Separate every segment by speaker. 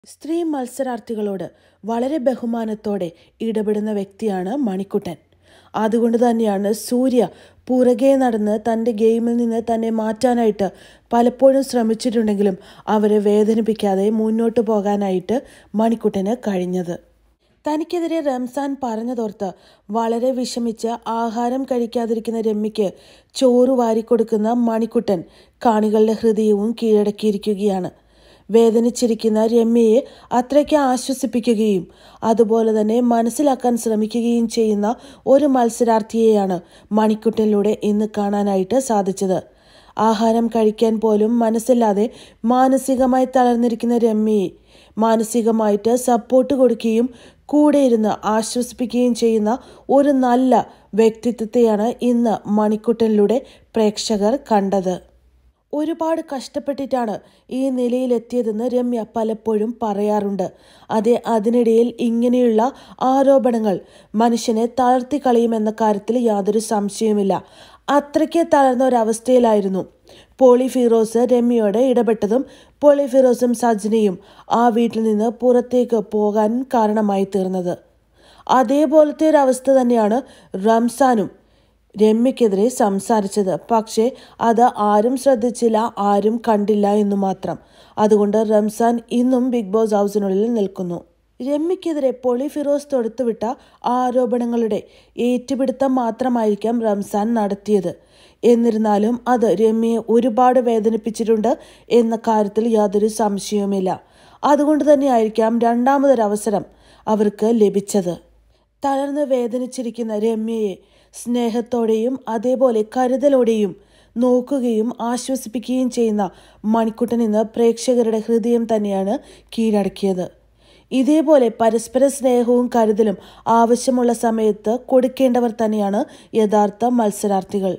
Speaker 1: സ്ത്രീ മത്സരാർത്ഥികളോട് വളരെ ബഹുമാനത്തോടെ ഇടപെടുന്ന വ്യക്തിയാണ് മണിക്കുട്ടൻ അതുകൊണ്ട് തന്നെയാണ് സൂര്യ പുറകെ നടന്ന് തൻ്റെ ഗെയിമിൽ നിന്ന് തന്നെ മാറ്റാനായിട്ട് പലപ്പോഴും ശ്രമിച്ചിട്ടുണ്ടെങ്കിലും അവരെ വേദനിപ്പിക്കാതെ മുന്നോട്ട് പോകാനായിട്ട് മണിക്കുട്ടന് കഴിഞ്ഞത് തനിക്കെതിരെ റംസാൻ പറഞ്ഞതോർത്ത് വളരെ വിഷമിച്ച് ആഹാരം കഴിക്കാതിരിക്കുന്ന രമ്യയ്ക്ക് ചോറ് വാരിക്കൊടുക്കുന്ന മണിക്കുട്ടൻ കാണികളുടെ ഹൃദയവും കീഴടക്കിയിരിക്കുകയാണ് വേദനിച്ചിരിക്കുന്ന രമ്യയെ അത്രയ്ക്ക് ആശ്വസിപ്പിക്കുകയും അതുപോലെ തന്നെ മനസ്സിലാക്കാൻ ശ്രമിക്കുകയും ചെയ്യുന്ന ഒരു മത്സരാർത്ഥിയെയാണ് മണിക്കുട്ടനിലൂടെ ഇന്ന് കാണാനായിട്ട് സാധിച്ചത് ആഹാരം കഴിക്കാൻ പോലും മനസ്സില്ലാതെ മാനസികമായി തളർന്നിരിക്കുന്ന രമ്യയെ മാനസികമായിട്ട് സപ്പോർട്ട് കൊടുക്കുകയും കൂടെ ഇരുന്ന് ആശ്വസിപ്പിക്കുകയും ചെയ്യുന്ന ഒരു നല്ല വ്യക്തിത്വത്തെയാണ് ഇന്ന് മണിക്കുട്ടനിലൂടെ പ്രേക്ഷകർ കണ്ടത് ഒരുപാട് കഷ്ടപ്പെട്ടിട്ടാണ് ഈ നിലയിലെത്തിയതെന്ന് രമ്യ പലപ്പോഴും പറയാറുണ്ട് അതെ അതിനിടയിൽ ഇങ്ങനെയുള്ള ആരോപണങ്ങൾ മനുഷ്യനെ തളർത്തി കളയുമെന്ന കാര്യത്തിൽ യാതൊരു സംശയവുമില്ല അത്രയ്ക്ക് തളർന്ന ഒരവസ്ഥയിലായിരുന്നു പോളി ഫിറോസ് രമ്യയോട് ഇടപെട്ടതും പോളി ഫിറോസും സജ്നയും ആ വീട്ടിൽ നിന്ന് പുറത്തേക്ക് പോകാൻ കാരണമായി തീർന്നത് അതേപോലത്തെ ഒരു അവസ്ഥ തന്നെയാണ് റംസാനും രമ്യക്കെതിരെ സംസാരിച്ചത് പക്ഷേ അത് ആരും ശ്രദ്ധിച്ചില്ല ആരും കണ്ടില്ല എന്നു മാത്രം അതുകൊണ്ട് റംസാൻ ഇന്നും ബിഗ് ബോസ് ഹൗസിനുള്ളിൽ നിൽക്കുന്നു രമ്യക്കെതിരെ പൊളി ഫിറോസ് തൊടുത്തുവിട്ട ആരോപണങ്ങളുടെ ഏറ്റുപിടുത്തം മാത്രമായിരിക്കാം റംസാൻ നടത്തിയത് എന്നിരുന്നാലും അത് രമ്യയെ ഒരുപാട് വേദനിപ്പിച്ചിട്ടുണ്ട് എന്ന കാര്യത്തിൽ യാതൊരു സംശയവുമില്ല അതുകൊണ്ട് തന്നെയായിരിക്കാം രണ്ടാമതൊരവസരം അവർക്ക് ലഭിച്ചത് തളർന്ന് വേദനിച്ചിരിക്കുന്ന രമ്യയെ സ്നേഹത്തോടെയും അതേപോലെ കരുതലോടെയും നോക്കുകയും ആശ്വസിപ്പിക്കുകയും ചെയ്യുന്ന മണിക്കുട്ടൻ ഇന്ന് പ്രേക്ഷകരുടെ ഹൃദയം തന്നെയാണ് കീഴടക്കിയത് ഇതേപോലെ പരസ്പര സ്നേഹവും കരുതലും ആവശ്യമുള്ള സമയത്ത് കൊടുക്കേണ്ടവർ തന്നെയാണ് യഥാർത്ഥ മത്സരാർത്ഥികൾ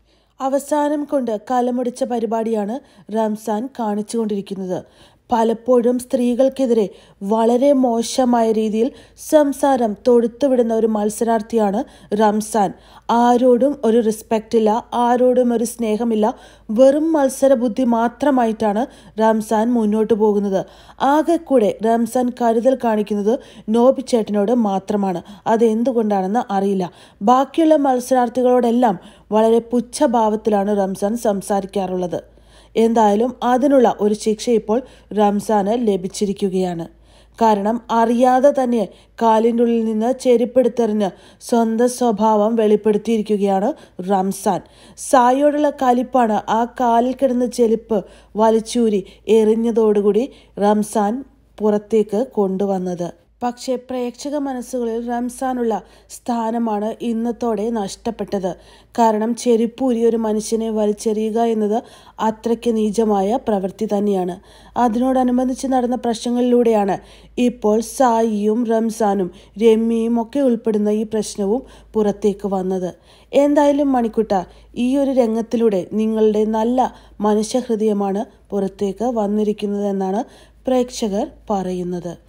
Speaker 1: അവസാനം കൊണ്ട് കലമുടിച്ച പരിപാടിയാണ് റംസാൻ കാണിച്ചുകൊണ്ടിരിക്കുന്നത് പലപ്പോഴും സ്ത്രീകൾക്കെതിരെ വളരെ മോശമായ രീതിയിൽ സംസാരം തൊടുത്തുവിടുന്ന ഒരു മത്സരാർത്ഥിയാണ് റംസാൻ ആരോടും ഒരു റെസ്പെക്റ്റ് ഇല്ല ആരോടും ഒരു സ്നേഹമില്ല വെറും മത്സര ബുദ്ധി മാത്രമായിട്ടാണ് റംസാൻ മുന്നോട്ട് പോകുന്നത് ആകെ കൂടെ റംസാൻ കരുതൽ കാണിക്കുന്നത് നോബി ചേട്ടനോട് മാത്രമാണ് അതെന്തുകൊണ്ടാണെന്ന് അറിയില്ല ബാക്കിയുള്ള മത്സരാർത്ഥികളോടെല്ലാം വളരെ പുച്ഛഭാവത്തിലാണ് റംസാൻ സംസാരിക്കാറുള്ളത് എന്തായാലും അതിനുള്ള ഒരു ശിക്ഷ ഇപ്പോൾ റംസാന് ലഭിച്ചിരിക്കുകയാണ് കാരണം അറിയാതെ തന്നെ കാലിൻ്റെ ഉള്ളിൽ നിന്ന് ചെരുപ്പെടുത്തെറിഞ്ഞ് സ്വന്തം സ്വഭാവം വെളിപ്പെടുത്തിയിരിക്കുകയാണ് റംസാൻ സായോടുള്ള കലിപ്പാണ് ആ കാലിൽ കിടന്ന ചെരുപ്പ് വലിച്ചൂരി എറിഞ്ഞതോടുകൂടി റംസാൻ പുറത്തേക്ക് കൊണ്ടുവന്നത് പക്ഷേ പ്രേക്ഷക മനസ്സുകളിൽ റംസാനുള്ള സ്ഥാനമാണ് ഇന്നത്തോടെ നഷ്ടപ്പെട്ടത് കാരണം ചെരുപ്പൂരി ഒരു മനുഷ്യനെ വലിച്ചെറിയുക എന്നത് അത്രയ്ക്ക് നീചമായ പ്രവൃത്തി തന്നെയാണ് അതിനോടനുബന്ധിച്ച് നടന്ന പ്രശ്നങ്ങളിലൂടെയാണ് ഇപ്പോൾ സായിയും റംസാനും രമ്യയും ഒക്കെ ഉൾപ്പെടുന്ന ഈ പ്രശ്നവും പുറത്തേക്ക് വന്നത് എന്തായാലും മണിക്കുട്ട ഈ ഒരു രംഗത്തിലൂടെ നിങ്ങളുടെ നല്ല മനുഷ്യഹൃദയമാണ് പുറത്തേക്ക് വന്നിരിക്കുന്നതെന്നാണ് പ്രേക്ഷകർ പറയുന്നത്